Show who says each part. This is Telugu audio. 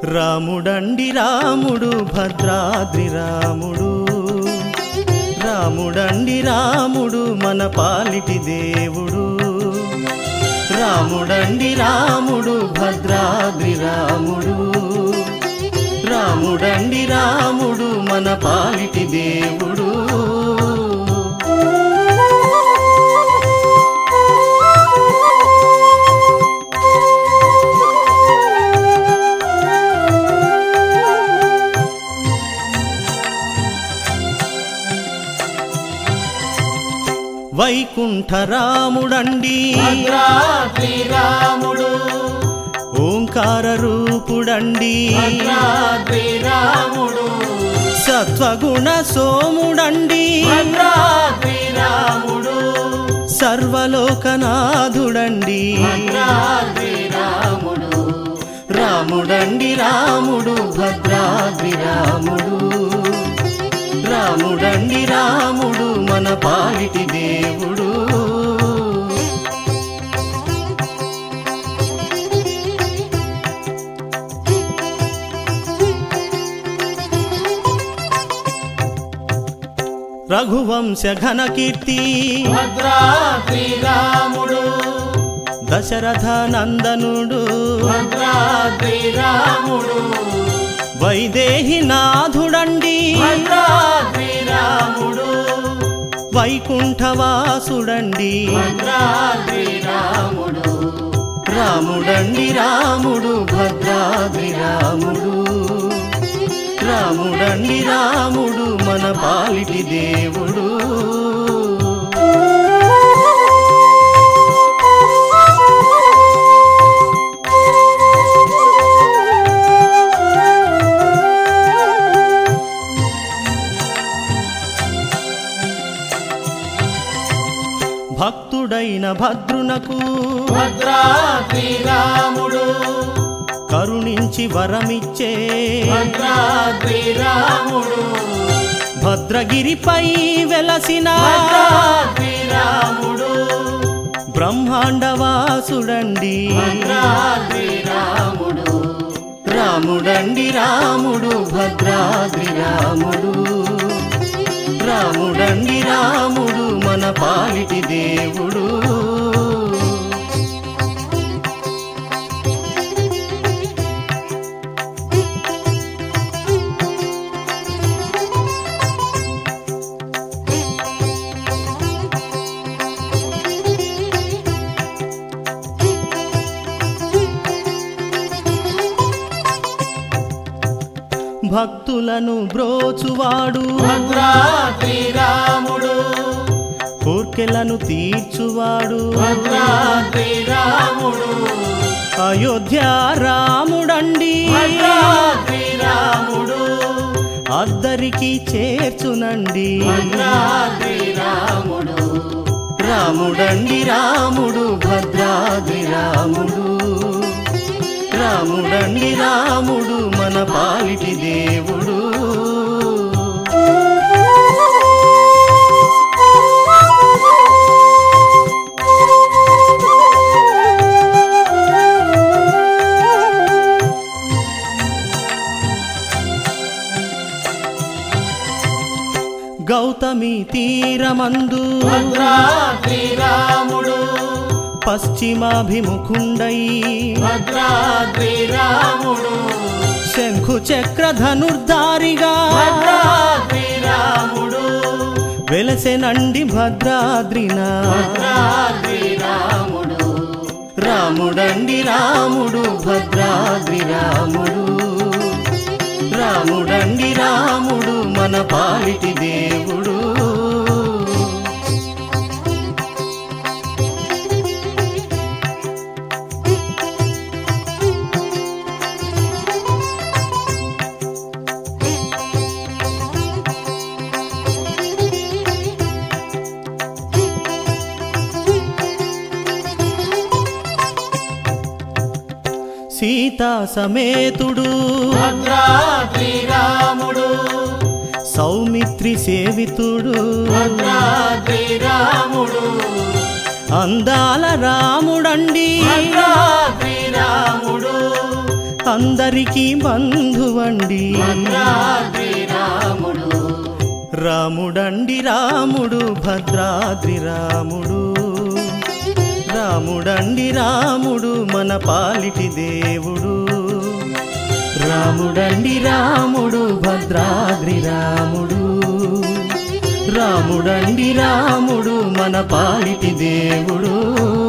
Speaker 1: రాముడండి రాముడు భద్రాద్రి రాముడు రాముడండి రాముడు మన పాలిటి దేవుడు రాముడండి రాముడు భద్రాద్రి రాముడు రాముడండి రాముడు మన పాలిటి దేవుడు వైకుంఠ రాముడండి
Speaker 2: భద్రాద్రి రాముడు
Speaker 1: ఓంకార రూపుడండి
Speaker 2: భద్రాద్రి రాముడు
Speaker 1: సత్వగుణ సోముడండి
Speaker 2: భద్రాద్రి రాముడు
Speaker 1: సర్వలోకనాథుడండి
Speaker 2: భద్రాద్రి రాముడు
Speaker 1: రాముడండి రాముడు భద్రాద్రి రాముడు రాముడండి రాముడు మన పాలిటి దేవుడు రఘువంశ ఘన కీర్తి
Speaker 2: భద్రాద్రి రాముడు
Speaker 1: దశరథ నందనుడు
Speaker 2: భద్రాద్రి రాముడు
Speaker 1: వైదేహి నాథుడండి
Speaker 2: భద్రాద్రి రాముడు
Speaker 1: వైకుంఠవాసుడండి
Speaker 2: భద్రాద్రి రాముడు
Speaker 1: రాముడండి రాముడు భద్రాద్రి రాముడు రాముడండి రాముడు మన పాలిటి దేవుడు భక్తుడైన భద్రునకు
Speaker 2: భద్రాద్రి రాముడు
Speaker 1: కరుణించి వరమిచ్చే
Speaker 2: భద్రాద్రి రాముడు
Speaker 1: భద్రగిరిపై వెలసిన
Speaker 2: భద్రాద్రి రాముడు
Speaker 1: బ్రహ్మాండవాసుడండి
Speaker 2: భద్రాద్రి రాముడు
Speaker 1: రాముడండి రాముడు భద్రాద్రి రాముడు రాముడండి రాముడు మన పాలిటి దేవుడు భక్తులను బ్రోచువాడు
Speaker 2: భద్రాద్రి రాముడు
Speaker 1: కోర్కెలను తీర్చువాడు
Speaker 2: భద్రాద్రి రాముడు
Speaker 1: అయోధ్య రాముడండి
Speaker 2: భద్రాద్రి రాముడు
Speaker 1: అద్దరికి చేర్చునండి
Speaker 2: భద్రాద్రి రాముడు
Speaker 1: రాముడండి రాముడు భద్రాద్రి రాముడు రాముడండి రాముడు మన పాలిటి దేవుడు గౌతమి తీరమందు
Speaker 2: భద్రాద్రి రాముడు
Speaker 1: పశ్చిమాభిముఖుండై
Speaker 2: భద్రాద్రి రాముడు
Speaker 1: శంఖు చక్ర ధనుర్ధారిగా
Speaker 2: భద్రాద్రి రాముడు
Speaker 1: వెలసెనండి భద్రాద్రిన
Speaker 2: భద్రాద్రి రాముడు
Speaker 1: రాముడండి రాముడు భద్రాద్రి రాముడు రాముడండి రాముడు మన పాలిటి దేవుడు సీతా సమేతుడు
Speaker 2: భద్రాద్రి రాముడు
Speaker 1: సౌమిత్రి సేవితుడు
Speaker 2: భద్రాద్రి రాముడు
Speaker 1: అందాల రాముడండి
Speaker 2: భద్రాద్రి రాముడు
Speaker 1: అందరికీ బంధువండి
Speaker 2: భద్రాద్రి రాముడు
Speaker 1: రాముడండి రాముడు భద్రాద్రి రాముడు రాముడండి రాముడు మన పాలిటి దేవుడు రాముడండి రాముడు భద్రాద్రి రాముడు రాముడండి రాముడు మన పాలిటి దేవుడు